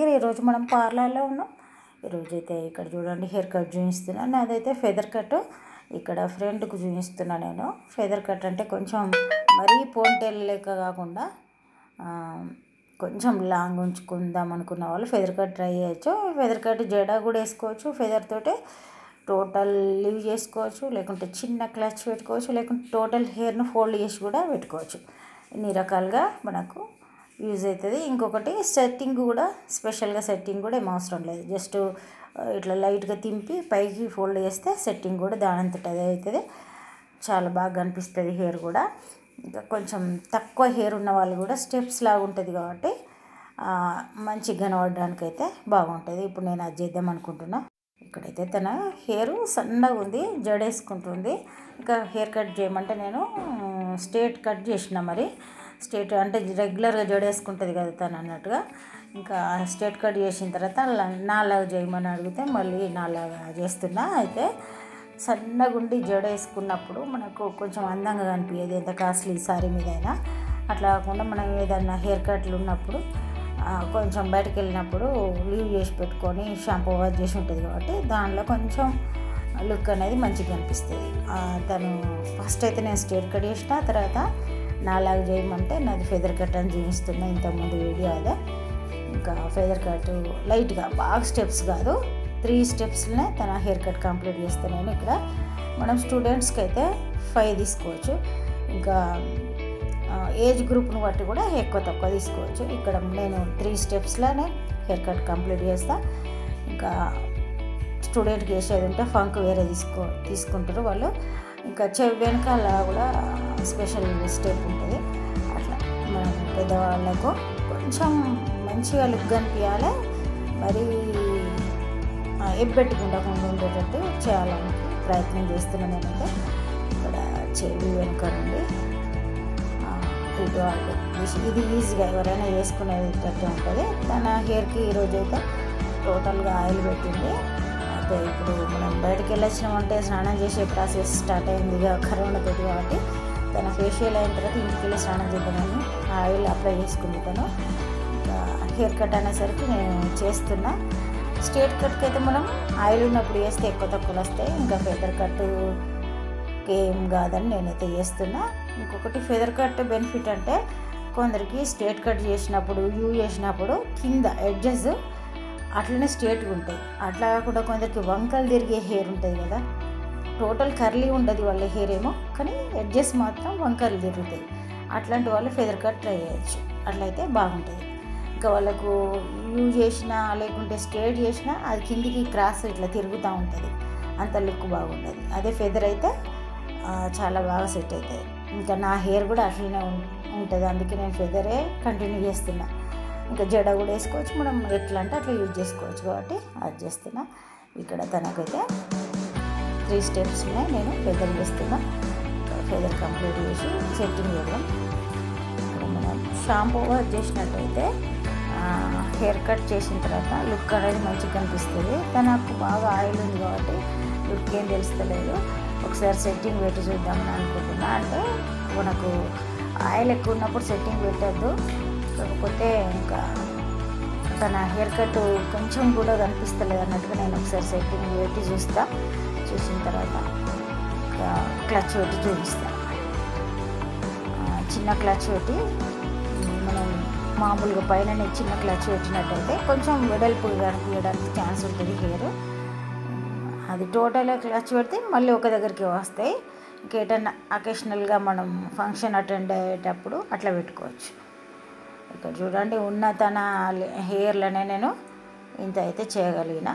దగ్గర ఈరోజు మనం పార్లర్లో ఉన్నాం ఈరోజు అయితే ఇక్కడ చూడండి హెయిర్ కట్ చూపిస్తున్నాను నాదైతే ఫెదర్ కట్ ఇక్కడ ఫ్రంట్కు చూపిస్తున్నా నేను ఫెదర్ కట్ అంటే కొంచెం మరీ పోంటేల్ లెక్క కాకుండా ఆ, కొంచెం లాంగ్ ఉంచుకుందాం అనుకున్న వాళ్ళు ఫెదర్ కట్ ట్రై చేయొచ్చు ఫెదర్ కట్ జడ కూడా వేసుకోవచ్చు ఫెదర్ తోటే టోటల్ లీవ్ చేసుకోవచ్చు లేకుంటే చిన్న క్లచ్ పెట్టుకోవచ్చు లేకుంటే టోటల్ హెయిర్ను ఫోల్డ్ చేసి కూడా పెట్టుకోవచ్చు ఇన్ని రకాలుగా మనకు యూజ్ అవుతుంది ఇంకొకటి సెట్టింగ్ కూడా స్పెషల్గా సెట్టింగ్ కూడా ఏం అవసరం లేదు జస్ట్ ఇట్లా లైట్గా తింపి పైకి ఫోల్డ్ చేస్తే సెట్టింగ్ కూడా దానంతట అదే అవుతుంది చాలా బాగా కనిపిస్తుంది హెయిర్ కూడా ఇంకా కొంచెం తక్కువ హెయిర్ ఉన్న వాళ్ళు కూడా స్టెప్స్ లాగా ఉంటుంది కాబట్టి ఆ, మంచిగా కనబడడానికి అయితే బాగుంటుంది ఇప్పుడు నేను అది చేద్దాం అనుకుంటున్నా ఇక్కడైతే తన హెయిర్ సన్నగా ఉంది జడేసుకుంటుంది ఇంకా హెయిర్ కట్ చేయమంటే నేను స్ట్రేట్ కట్ చేసిన మరి స్ట్రేట్ అంటే రెగ్యులర్గా జడేసుకుంటుంది కదా తను అన్నట్టుగా ఇంకా స్ట్రేట్ కట్ చేసిన తర్వాత ల- నాలాగా చేయమని అడిగితే మళ్ళీ నాలాగా చేస్తున్నా అయితే సన్నగా ఉండి జడ వేసుకున్నప్పుడు మనకు కొంచెం అందంగా కనిపించేది ఎంత కాస్ట్లీ సారీ మీద అయినా అట్లా కాకుండా మనం ఏదన్నా హెయిర్ కట్లు ఉన్నప్పుడు ఆ, కొంచెం బయటకు వెళ్ళినప్పుడు లీవ్ చేసి పెట్టుకొని షాంపూ వాష్ చేసి ఉంటుంది కాబట్టి దానిలో కొంచెం లుక్ అనేది మంచిగా కనిపిస్తుంది ఆ, తను ఫస్ట్ అయితే నేను స్ట్రేట్ కట్ చేసిన తర్వాత నాలాగా చేయమంటే నాది ఫెదర్ కట్ అని చూపిస్తున్నా ఇంతకుముందు వీడియో అదే ఇంకా ఫెదర్ కట్ లైట్గా బాగా స్టెప్స్ కాదు త్రీ స్టెప్స్లోనే తన హెయిర్ కట్ కంప్లీట్ చేస్తున్నాను ఇక్కడ మనం స్టూడెంట్స్కి అయితే ఫైవ్ తీసుకోవచ్చు ఇంకా ఆ, ఏజ్ గ్రూప్ను బట్టి కూడా ఎక్కువ తక్కువ తీసుకోవచ్చు ఇక్కడ నేను త్రీ స్టెప్స్లోనే హెయిర్ కట్ కంప్లీట్ చేస్తా ఇంకా స్టూడెంట్కి వేసేది ఉంటే ఫంక్ వేరే తీసుకో తీసుకుంటారు వాళ్ళు ఇంకా చెవి వెనకాల కూడా స్పెషల్ స్టెప్ ఉంటుంది అట్లా మనం పెద్దవాళ్ళకు కొంచెం మంచిగా లుక్ కనిపించాలి మరి ఆ, ఎబ్బెట్టుకుండకుండా ఉండేటట్టు చేయాలని ప్రయత్నం చేస్తున్నాను నేనైతే ఇక్కడ చెవి వెనుక నుండి ఆ, ఇటు అటు ఇది- ఇది ఈజీగా ఎవరైనా వేసుకునేటట్టు ఉంటుంది తన హెయిర్కి ఈరోజు అయితే టోటల్గా ఆయిల్ పెట్టింది అయితే ఇప్పుడు మనం బయటకు వెళ్ళొచ్చినామంటే స్నానం చేసే ప్రాసెస్ స్టార్ట్ అయింది ఇక కరోనా తోటి కాబట్టి తన ఫేషియల్ అయిన తర్వాత ఇంటికి వెళ్ళి స్నానం చేద్దామని ఆయిల్ అప్లై చేసుకుంది తను ఇంకా హెయిర్ కట్ అనేసరికి నేను చేస్తున్నా స్ట్రేట్ కట్కి అయితే మనం ఆయిల్ ఉన్నప్పుడు వేస్తే ఎక్కువ తక్కువలు వస్తాయి ఇంకా ఫెదర్ కట్ ఏం కాదని నేనైతే చేస్తున్నా ఇంకొకటి ఫెదర్ కట్ బెనిఫిట్ అంటే కొందరికి స్ట్రేట్ కట్ చేసినప్పుడు యూ చేసినప్పుడు కింద ఎడ్జెస్ అట్లనే స్ట్రేట్గా ఉంటాయి అట్లా కాకుండా కొందరికి వంకలు తిరిగే హెయిర్ ఉంటుంది కదా టోటల్ కర్లీ ఉండదు వాళ్ళ హెయిర్ ఏమో కానీ ఎడ్జెస్ మాత్రం వంకలు తిరుగుతాయి అట్లాంటి వాళ్ళు ఫెదర్ కట్ ట్రై చేయొచ్చు అట్లయితే బాగుంటుంది ఇంకా వాళ్ళకు యూ చేసినా లేకుంటే స్ట్రేట్ చేసినా అది కిందికి క్రాస్ ఇట్లా తిరుగుతూ ఉంటుంది అంత లుక్ బాగుంటుంది అదే ఫెదర్ అయితే ఆ, చాలా బాగా సెట్ అవుతుంది ఇంకా నా హెయిర్ కూడా అట్లనే ఉం- ఉంటుంది అందుకే నేను ఫెదరే కంటిన్యూ చేస్తున్నా ఇంకా జడ కూడా వేసుకోవచ్చు మనం ఎట్లా అంటే అట్లా యూజ్ చేసుకోవచ్చు కాబట్టి అది చేస్తున్నా ఇక్కడ తనకైతే త్రీ స్టెప్స్ ఉన్నాయి నేను ఫెదర్ చేస్తున్నా ఫెదర్ కంప్లీట్ చేసి సెట్టింగ్ చేయడం ఇక్కడ మనం షాంపూ వాష్ చేసినట్టయితే హెయిర్ కట్ చేసిన తర్వాత లుక్ అనేది మంచిగా కనిపిస్తుంది తనకు బాగా ఆయిల్ ఉంది కాబట్టి లుక్ ఏం తెలుస్తలేదు ఒకసారి సెట్టింగ్ పెట్టి చూద్దామని అనుకుంటున్నా అంటే మనకు ఆయిల్ ఎక్కువ ఉన్నప్పుడు సెట్టింగ్ పెట్టద్దు కాకపోతే ఇంకా తన హెయిర్ కట్ కొంచెం కూడా కనిపిస్తలేదు అన్నట్టుగా నేను ఒకసారి సెట్టింగ్ పెట్టి చూస్తా చూసిన తర్వాత ఇంకా క్లచ్ పెట్టి చూపిస్తా ఆ, చిన్న క్లచ్ పెట్టి మనం మామూలుగా పైన చిన్న క్లచ్ పెట్టినట్టయితే కొంచెం వెడల్పుగా కనిపించడానికి ఛాన్స్ ఉంటుంది హెయిర్ అది టోటల్ క్లచ్ పెడితే మళ్ళీ ఒక దగ్గరికి వస్తాయి ఇంకేటన్నా అకేషనల్గా మనం ఫంక్షన్ అటెండ్ అయ్యేటప్పుడు అట్లా పెట్టుకోవచ్చు ఇక్కడ చూడండి ఉన్న తన హెయిర్లోనే నేను ఇంత అయితే చేయగలిగిన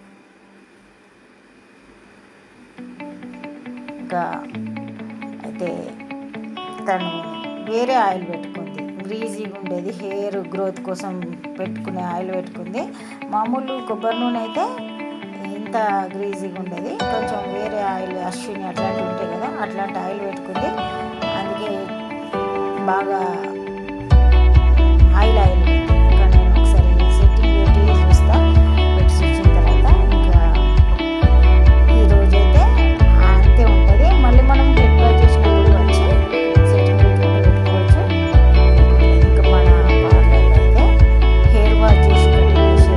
ఇంకా అయితే తను వేరే ఆయిల్ పెట్టుకుంది గ్రీజీగా ఉండేది హెయిర్ గ్రోత్ కోసం పెట్టుకునే ఆయిల్ పెట్టుకుంది మామూలు కొబ్బరి నూనె అయితే ఇంత గ్రీజీగా ఉండేది కొంచెం వేరే ఆయిల్ అశ్విని అట్లాంటివి ఉంటాయి కదా అట్లాంటి ఆయిల్ పెట్టుకుంది అందుకే బాగా ఆయిల్ ఆయిల్ ఇంకా నేను ఒకసారి సెట్టింగ్ పెట్టి చూస్తా పెట్టి చూసిన తర్వాత ఇంకా ఈ రోజైతే అంతే ఉంటుంది మళ్ళీ మనం హెడ్ వాష్ చేసినప్పుడు వచ్చి సెట్టింగ్ పెట్టుకుని పెట్టుకోవచ్చు ఇంకా మన పార్లర్లో అయితే హెయిర్ వాష్ చేసి కటింగ్ చేసే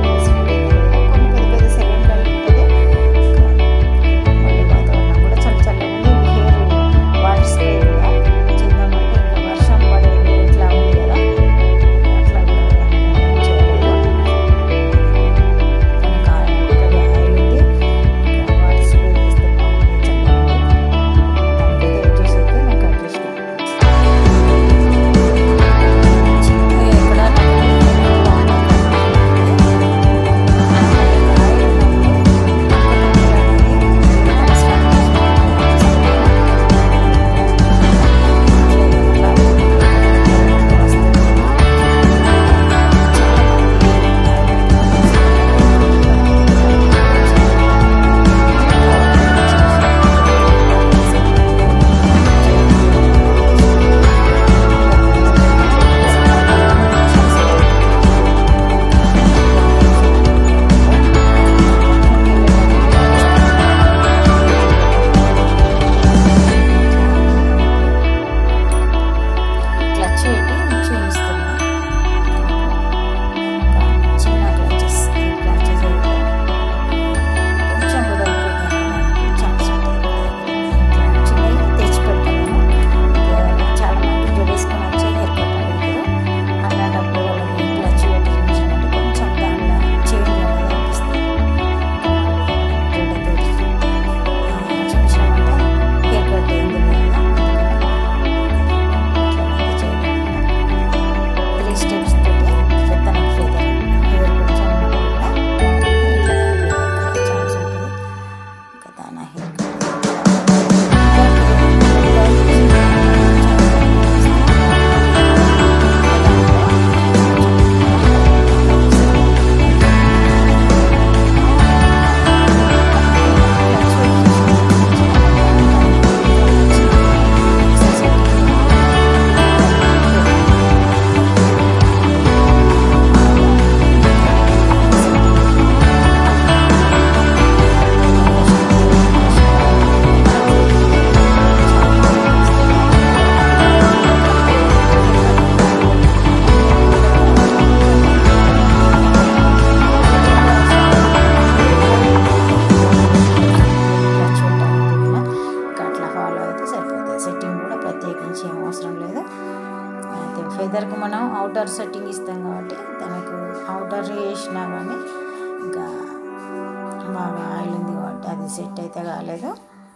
అవుటర్ సెట్టింగ్ ఇస్తాం కాబట్టి తనకు అవుటర్ వేసినా కానీ ఇంకా బాగా ఆయిల్ ఉంది కాబట్టి అది సెట్ అయితే కాలేదు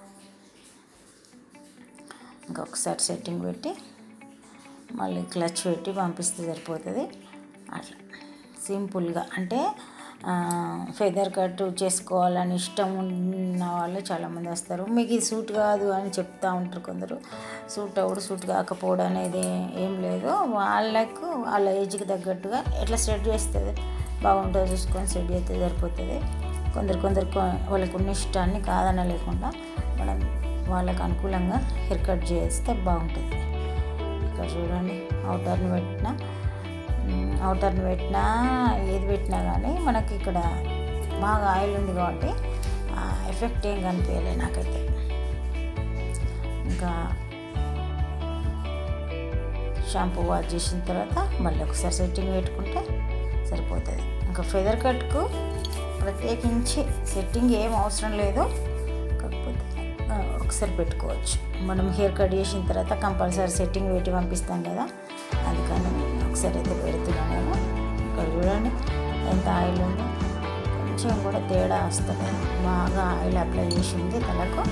ఇంకొకసారి సెట్టింగ్ పెట్టి మళ్ళీ క్లచ్ పెట్టి పంపిస్తే సరిపోతుంది అట్లా సింపుల్గా అంటే ఫెదర్ కట్ చేసుకోవాలని ఇష్టం ఉన్న వాళ్ళు చాలామంది వస్తారు మీకు ఇది సూట్ కాదు అని చెప్తా ఉంటారు కొందరు సూట్ అవుడు సూట్ కాకపోవడం అనేది ఏం లేదు వాళ్ళకు వాళ్ళ ఏజ్కి తగ్గట్టుగా ఎట్లా సెట్ చేస్తుంది బాగుంటుందో చూసుకొని సెట్ చేస్తే సరిపోతుంది కొందరు కొందరు వాళ్ళకు ఉన్న ఇష్టాన్ని కాదన లేకుండా మనం వాళ్ళకు అనుకూలంగా హెయిర్ కట్ చేస్తే బాగుంటుంది ఇక్కడ చూడండి అవుటర్ని పెట్టిన అవుటర్ని పెట్టినా ఏది పెట్టినా కానీ మనకి ఇక్కడ బాగా ఆయిల్ ఉంది కాబట్టి ఎఫెక్ట్ ఏం కనిపించలే నాకైతే ఇంకా షాంపూ వాష్ చేసిన తర్వాత మళ్ళీ ఒకసారి సెట్టింగ్ పెట్టుకుంటే సరిపోతుంది ఇంకా ఫెదర్ కట్కు ప్రత్యేకించి సెట్టింగ్ ఏం అవసరం లేదు కాకపోతే ఒకసారి పెట్టుకోవచ్చు మనం హెయిర్ కట్ చేసిన తర్వాత కంపల్సరీ సెట్టింగ్ పెట్టి పంపిస్తాం కదా అందుకని ఒకసారి అయితే పెడుతున్నాను నేను ఇక్కడ చూడండి ఎంత ఆయిల్ ఉందో కొంచెం కూడా తేడా వస్తుంది బాగా ఆయిల్ అప్లై చేసింది తలకు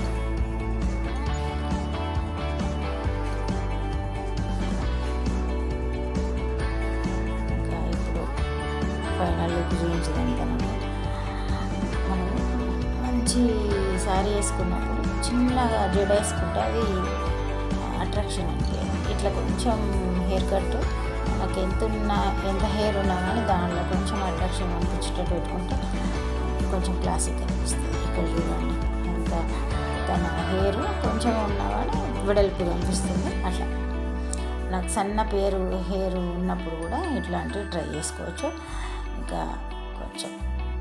ఇంకా ఇప్పుడు ఫైనల్ లుక్ చూపించడం తనకు మనం మంచి శారీ వేసుకున్నప్పుడు చిన్నగా జడ వేసుకుంటే అది అట్రాక్షన్ అంటే ఇట్లా కొంచెం హెయిర్ కట్ మనకి ఎంత ఉన్నా ఎంత హెయిర్ ఉన్నా కానీ దానిలో కొంచెం అట్రాక్షన్ అనిపించేటట్టు పెట్టుకుంటే కొంచెం క్లాసిక్ అనిపిస్తుంది ఇక్కడ చూడండి ఎంత తన హెయిర్ కొంచెం ఉన్నా కానీ వెడల్పు అనిపిస్తుంది అట్లా నాకు సన్న పేరు హెయిర్ ఉన్నప్పుడు కూడా ఇట్లాంటివి ట్రై చేసుకోవచ్చు ఇంకా కొంచెం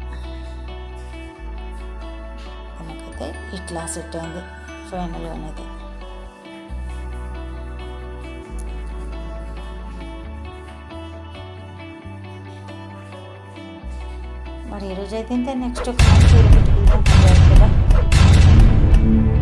మనకైతే ఇట్లా సెట్ అయింది ఫైనల్గానైతే మరి ఈరోజు అయితే ఇంతే నెక్స్ట్ ఒక మంచి కదా